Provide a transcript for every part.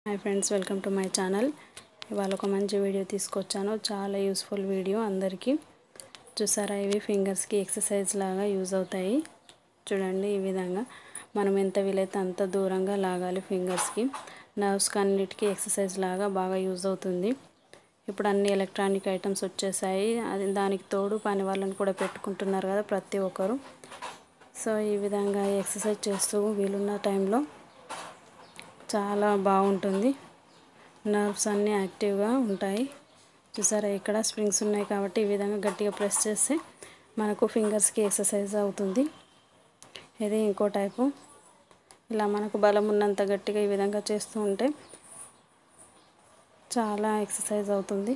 hi friends welcome to my channel ఇవాళ ఒక మంచి వీడియో తీసుకొచ్చాను చాలా యూస్ఫుల్ వీడియో అందరికీ చూసారా ఇవి ఫింగర్స్కి ఎక్సర్సైజ్ లాగా యూజ్ అవుతాయి చూడండి ఈ విధంగా మనం ఎంత వీలైతే అంత దూరంగా లాగాలి ఫింగర్స్కి నర్వ్స్ అన్నిటికీ ఎక్సర్సైజ్ లాగా బాగా యూజ్ అవుతుంది ఇప్పుడు అన్ని ఎలక్ట్రానిక్ ఐటమ్స్ వచ్చేసాయి అది దానికి తోడు పని వాళ్ళని కూడా పెట్టుకుంటున్నారు కదా ప్రతి ఒక్కరు సో ఈ విధంగా ఎక్సర్సైజ్ చేస్తూ వీలున్న టైంలో చాలా బాగుంటుంది నర్వ్స్ అన్నీ యాక్టివ్గా ఉంటాయి చూసారా ఇక్కడ స్ప్రింగ్స్ ఉన్నాయి కాబట్టి ఈ విధంగా గట్టిగా ప్రెస్ చేస్తే మనకు ఫింగర్స్కి ఎక్సర్సైజ్ అవుతుంది ఇది ఇంకో టైపు ఇలా మనకు బలం ఉన్నంత గట్టిగా ఈ విధంగా చేస్తూ ఉంటే చాలా ఎక్సర్సైజ్ అవుతుంది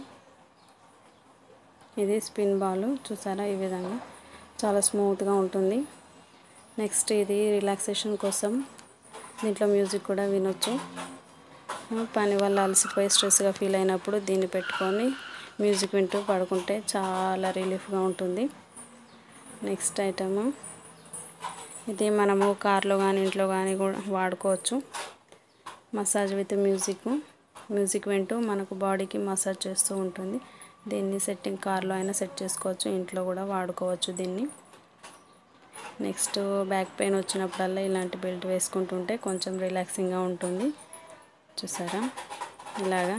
ఇది స్పిన్ బాల్ చూసారా ఈ విధంగా చాలా స్మూత్గా ఉంటుంది నెక్స్ట్ ఇది రిలాక్సేషన్ కోసం దీంట్లో మ్యూజిక్ కూడా వినొచ్చు పని వల్ల అలసిపోయి స్ట్రెస్గా ఫీల్ అయినప్పుడు దీన్ని పెట్టుకొని మ్యూజిక్ వింటూ పడుకుంటే చాలా రిలీఫ్గా ఉంటుంది నెక్స్ట్ ఐటమ్ ఇది మనము కార్లో కానీ ఇంట్లో కానీ కూడా వాడుకోవచ్చు మసాజ్ విత్ మ్యూజిక్ మ్యూజిక్ వింటూ మనకు బాడీకి మసాజ్ చేస్తూ ఉంటుంది దీన్ని సెట్టింగ్ కార్లో అయినా సెట్ చేసుకోవచ్చు ఇంట్లో కూడా వాడుకోవచ్చు దీన్ని నెక్స్ట్ బ్యాక్ పెయిన్ వచ్చినప్పుడల్లా ఇలాంటి బెల్ట్ వేసుకుంటుంటే కొంచెం రిలాక్సింగ్గా ఉంటుంది చూసారా ఇలాగా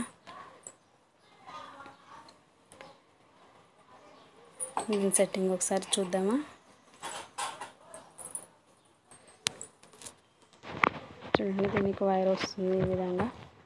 దీని సెట్టింగ్ ఒకసారి చూద్దామా చూడండి దీనికి వైర్ వస్తుంది ఈ విధంగా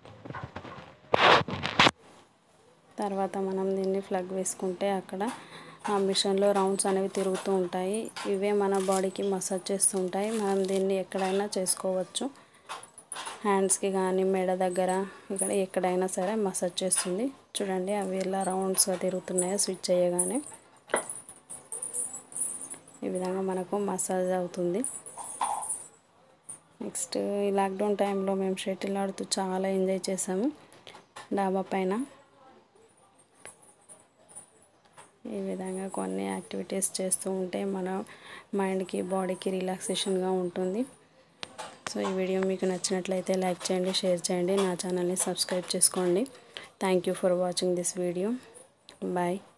తర్వాత మనం దీన్ని ఫ్లగ్ వేసుకుంటే అక్కడ ఆ మిషన్లో రౌండ్స్ అనేవి తిరుగుతూ ఉంటాయి ఇవే మన బాడీకి మసాజ్ చేస్తూ ఉంటాయి మనం దీన్ని ఎక్కడైనా చేసుకోవచ్చు హ్యాండ్స్కి కానీ మెడ దగ్గర ఇక్కడ ఎక్కడైనా సరే మసాజ్ చేస్తుంది చూడండి అవి ఎలా రౌండ్స్గా తిరుగుతున్నాయో స్విచ్ చేయగానే ఈ విధంగా మనకు మసాజ్ అవుతుంది నెక్స్ట్ ఈ లాక్డౌన్ టైంలో మేము షటిల్ ఆడుతూ చాలా ఎంజాయ్ చేసాము డాబా పైన ఈ విధంగా కొన్ని యాక్టివిటీస్ చేస్తూ ఉంటే మన మైండ్కి బాడీకి రిలాక్సేషన్గా ఉంటుంది సో ఈ వీడియో మీకు నచ్చినట్లయితే లైక్ చేయండి షేర్ చేయండి నా ఛానల్ని సబ్స్క్రైబ్ చేసుకోండి thank you for watching this video bye